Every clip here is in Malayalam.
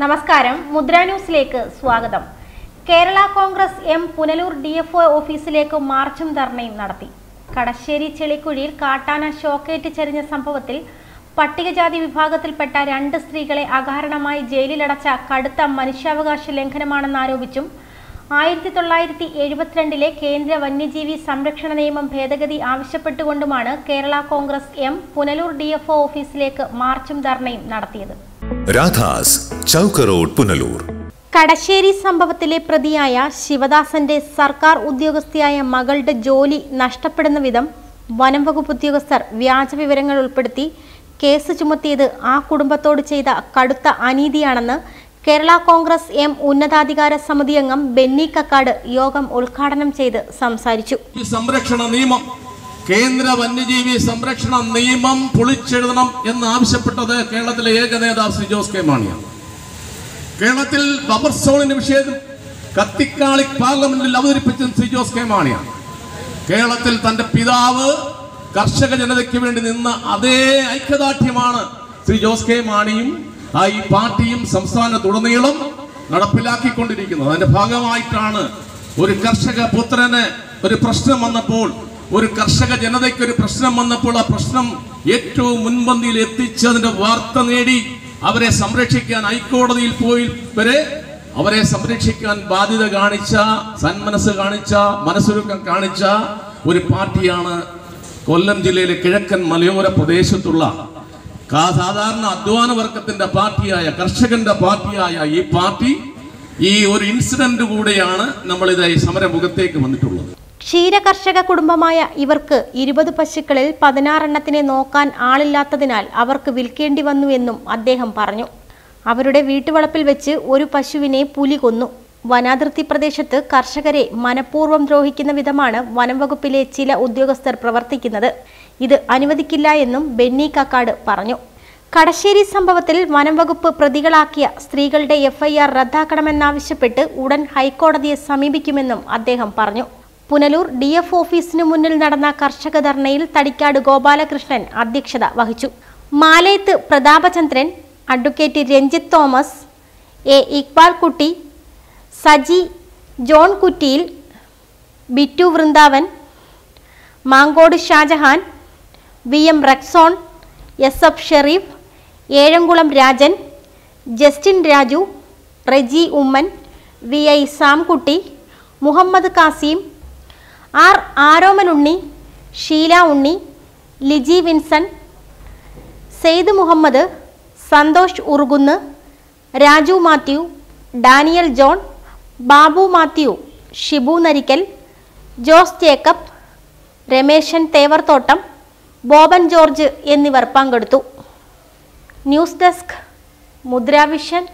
നമസ്കാരം മുദ്ര ന്യൂസിലേക്ക് സ്വാഗതം Kerala Congress M Punalur D F O ഓഫീസിലേക്ക് മാർച്ചും ധർണയും നടത്തി കടശ്ശേരി ചെളിക്കുഴിയിൽ കാട്ടാന ഷോക്കേറ്റ് ചെരിഞ്ഞ സംഭവത്തിൽ പട്ടികജാതി വിഭാഗത്തിൽപ്പെട്ട രണ്ട് സ്ത്രീകളെ അകാരണമായി ജയിലിലടച്ച കടുത്ത മനുഷ്യാവകാശ ലംഘനമാണെന്നാരോപിച്ചും ആയിരത്തി തൊള്ളായിരത്തി എഴുപത്തിരണ്ടിലെ കേന്ദ്ര വന്യജീവി സംരക്ഷണ നിയമം ഭേദഗതി ആവശ്യപ്പെട്ടുകൊണ്ടുമാണ് Kerala Congress M Punalur D F O ഓഫീസിലേക്ക് മാർച്ചും ധർണയും നടത്തിയത് രാധാസ് ചൗക്ക് റോഡ് പുനലൂർ കടശ്ശേരി സംഭവത്തിലെ പ്രതിയായ ശിവദാസന്റെ സർക്കാർ ഉദ്യോഗസ്ഥയായ മകളുടെ ജോലി നഷ്ടപ്പെടുന്ന വിധം വനം വകുപ്പ് ഉദ്യോഗസ്ഥർ വ്യാജ വിവരങ്ങൾ ഉൾപ്പെടുത്തി കേസ് ചുമത്തിയത് ആ കുടുംബത്തോട് ചെയ്ത കടുത്ത അനീതിയാണെന്ന് കേരള കോൺഗ്രസ് എം ഉന്നതാധികാര സമിതി അംഗം ബെന്നി കക്കാട് യോഗം ഉദ്ഘാടനം ചെയ്ത് സംസാരിച്ചു ഈ സംരക്ഷണ നിയമം കേന്ദ്ര വന്യജീവി സംരക്ഷണ നിയമം പൊളിച്ചെഴുതണം എന്ന് ആവശ്യപ്പെട്ടത് കേരളത്തിലെ ഏക നേതാവ് ശ്രീ ജോസ് കെ മാണിയാണ് കേരളത്തിൽ ബബർ സോണിന്റെ വിഷയം കത്തിക്കാളി പാർലമെന്റിൽ അവതരിപ്പിച്ചത് ശ്രീ ജോസ് കെ മാണിയാണ് കേരളത്തിൽ തന്റെ പിതാവ് കർഷക ജനതയ്ക്ക് വേണ്ടി നിന്ന അതേ ഐക്യദാർഢ്യമാണ് ശ്രീ ജോസ് കെ മാണിയും ആ ഈ പാർട്ടിയും സംസ്ഥാനത്തുടനീളം നടപ്പിലാക്കിക്കൊണ്ടിരിക്കുന്നത് അതിന്റെ ഭാഗമായിട്ടാണ് ഒരു കർഷക പുത്രന് ഒരു പ്രശ്നം വന്നപ്പോൾ ഒരു കർഷക ജനതയ്ക്ക് ഒരു പ്രശ്നം വന്നപ്പോൾ ആ പ്രശ്നം ഏറ്റവും മുൻപന്തിയിൽ എത്തിച്ചതിന്റെ വാർത്ത നേടി അവരെ സംരക്ഷിക്കാൻ ഹൈക്കോടതിയിൽ പോയി വരെ അവരെ സംരക്ഷിക്കാൻ ബാധ്യത കാണിച്ച സന്മനസ് കാണിച്ച മനസ്സൊരുക്കം കാണിച്ച ഒരു പാർട്ടിയാണ് കൊല്ലം ജില്ലയിലെ കിഴക്കൻ മലയോര പ്രദേശത്തുള്ള കാ- സാധാരണ അധ്വാന വർഗത്തിന്റെ പാർട്ടിയായ കർഷകന്റെ പാർട്ടിയായ ഈ പാർട്ടി ഈ ഒരു ഇൻസിഡന്റ് കൂടെയാണ് നമ്മൾ ഇത് ഈ സമരമുഖത്തേക്ക് വന്നിട്ടുള്ളത് ക്ഷീരകർഷക കുടുംബമായ ഇവർക്ക് ഇരുപത് പശുക്കളിൽ പതിനാറെണ്ണത്തിനെ നോക്കാൻ ആളില്ലാത്തതിനാൽ അവർക്ക് വിൽക്കേണ്ടി വന്നുവെന്നും അദ്ദേഹം പറഞ്ഞു അവരുടെ വീട്ടുവളപ്പിൽ വെച്ച് ഒരു പശുവിനെ പുലി കൊന്നു വനാതിർത്തി പ്രദേശത്ത് കർഷകരെ മനഃപൂർവ്വം ദ്രോഹിക്കുന്ന വിധമാണ് വനം വകുപ്പിലെ ചില ഉദ്യോഗസ്ഥർ പ്രവർത്തിക്കുന്നത് ഇത് അനുവദിക്കില്ല എന്നും ബെന്നി കക്കാട് പറഞ്ഞു കടശ്ശേരി സംഭവത്തിൽ വനം വകുപ്പ് പ്രതികളാക്കിയ സ്ത്രീകളുടെ എഫ്ഐആർ റദ്ദാക്കണമെന്നാവശ്യപ്പെട്ട് ഉടൻ ഹൈക്കോടതിയെ സമീപിക്കുമെന്നും അദ്ദേഹം പറഞ്ഞു പുനലൂർ ഡി എഫ് ഓഫീസിനു മുന്നിൽ നടന്ന കർഷക ധർണയിൽ തടിക്കാട് ഗോപാലകൃഷ്ണൻ അധ്യക്ഷത വഹിച്ചു Malayathu Prathapachandran advocate Ranjith Thomas A Iqbal Kutty Saji John Kuttiyil Bittu Vrindavan Mankode Shajahan V M Rexon S F Sherif Ezhamkulam Rajan Justin Raju Reji Oommen V I Samkutty Muhammad Kasim R Aroman Unni Sheela Unni Liji Vinson Syed Muhammad Santhosh Urukunnu Raju Mathew Daniel John Babu Mathew Shibu Narikkal Jose Jacob Rameshan Thevarthottam Boban George എന്നിവർ പങ്കെടുത്തു news desk Mudravision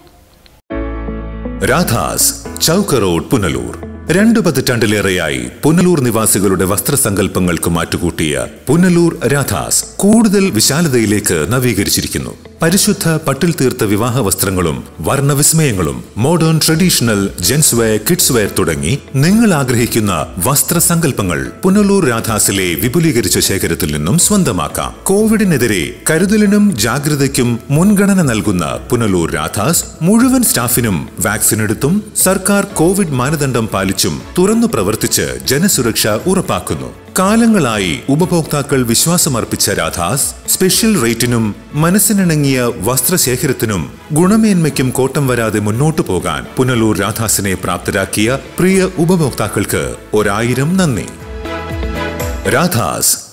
Radhas Chowk road Punalur രണ്ടു പതിറ്റാണ്ടിലേറെയായി പുനലൂർ നിവാസികളുടെ വസ്ത്രസങ്കല്പങ്ങൾക്ക് മാറ്റുകൂട്ടിയ പുനലൂർ രാധാസ് കൂടുതൽ വിശാലതയിലേക്ക് നവീകരിച്ചിരിക്കുന്നു പരിശുദ്ധ പട്ടിൽ തീർത്ത വിവാഹ വസ്ത്രങ്ങളും വർണ്ണവിസ്മയങ്ങളും modern traditional gents wear kids wear തുടങ്ങി നിങ്ങൾ ആഗ്രഹിക്കുന്ന വസ്ത്രസങ്കല്പങ്ങൾ പുനലൂർ രാധാസിലെ വിപുലീകരിച്ച ശേഖരത്തിൽ നിന്നും സ്വന്തമാക്കാം കോവിഡിനെതിരെ കരുതലിനും ജാഗ്രതയ്ക്കും മുൻഗണന നൽകുന്ന പുനലൂർ രാധാസ് മുഴുവൻ സ്റ്റാഫിനും വാക്സിൻ എടുത്തും സർക്കാർ കോവിഡ് മാനദണ്ഡം പാലിച്ചും തുറന്നു പ്രവർത്തിച്ച് ജനസുരക്ഷ ഉറപ്പാക്കുന്നു കാലങ്ങളായി ഉപഭോക്താക്കൾ വിശ്വാസമർപ്പിച്ച രാധാസ് സ്പെഷ്യൽ റേറ്റിനും മനസ്സിനിണങ്ങിയ വസ്ത്രശേഖരത്തിനും ഗുണമേന്മയ്ക്കും കോട്ടം വരാതെ മുന്നോട്ടു പോകാൻ പുനലൂർ രാധാസിനെ പ്രാപ്തരാക്കിയ പ്രിയ ഉപഭോക്താക്കൾക്ക് ഒരായിരം നന്ദി രാധാസ്